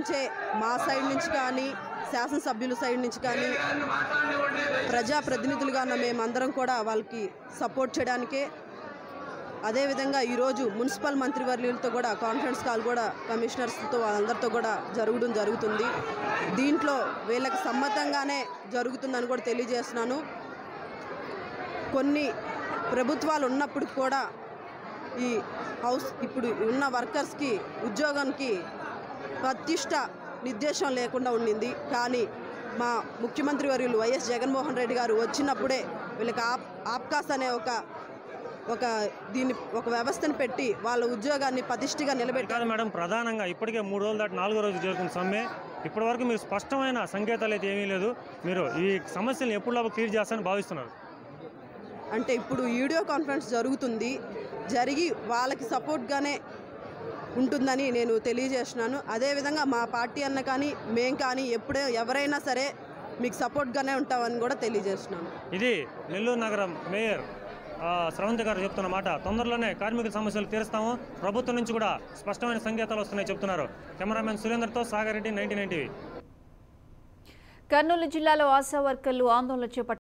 నుంచే మా సైడ్ నుంచి కానీ శాసనసభ్యుల సైడ్ నుంచి కానీ ప్రజాప్రతినిధులుగా ఉన్న మేమందరం కూడా వాళ్ళకి సపోర్ట్ చేయడానికే అదేవిధంగా ఈరోజు మున్సిపల్ మంత్రివర్యులతో కూడా కాన్ఫరెన్స్ కాల్ కూడా కమిషనర్స్తో వాళ్ళందరితో కూడా జరగడం జరుగుతుంది దీంట్లో వీళ్ళకి సమ్మతంగానే జరుగుతుందని కూడా తెలియజేస్తున్నాను కొన్ని ప్రభుత్వాలు ఉన్నప్పుడు కూడా ఈ హౌస్ ఇప్పుడు ఉన్న వర్కర్స్కి ఉద్యోగానికి ప్రతిష్ట నిర్దేశం లేకుండా ఉండింది కానీ మా ముఖ్యమంత్రి వర్యులు వైఎస్ జగన్మోహన్ రెడ్డి గారు వచ్చినప్పుడే వీళ్ళకి ఆప్ ఆప్కాస్ అనే ఒక ఒక దీన్ని ఒక వ్యవస్థను పెట్టి వాళ్ళ ఉద్యోగాన్ని ప్రతిష్టగా నిలబెట్టారు కాదు మేడం ప్రధానంగా ఇప్పటికే మూడు రోజులు దాటి నాలుగో రోజు జరుగుతున్న సమ్మె ఇప్పటివరకు మీరు స్పష్టమైన సంకేతాలు అయితే ఏమీ లేదు మీరు ఈ సమస్యలను ఎప్పుడు క్లియర్ చేస్తారని భావిస్తున్నారు అంటే ఇప్పుడు వీడియో కాన్ఫరెన్స్ జరుగుతుంది జరిగి వాళ్ళకి సపోర్ట్గానే ఉంటుందని నేను తెలియజేస్తున్నాను అదేవిధంగా మా పార్టీ అన్న కానీ మేం కానీ ఎప్పుడే ఎవరైనా సరే మీకు సపోర్ట్గానే ఉంటామని కూడా తెలియజేస్తున్నాను ఇది నెల్లూరు నగరం మేయర్ ఆ, స్రవంతి గారు చెప్తున్న మాట తొందరలోనే కార్మికుల సమస్యలు తీరుస్తాము ప్రభుత్వం నుంచి కూడా స్పష్టమైన సంకేతాలు వస్తున్నాయి చెప్తున్నారు కెమెరామెన్ సురేందర్తో సాగర్ రెడ్డి నైన్టీ నైన్టీ కర్నూలు జిల్లాలో ఆశా వర్కర్లు ఆందోళన చేపట్టారు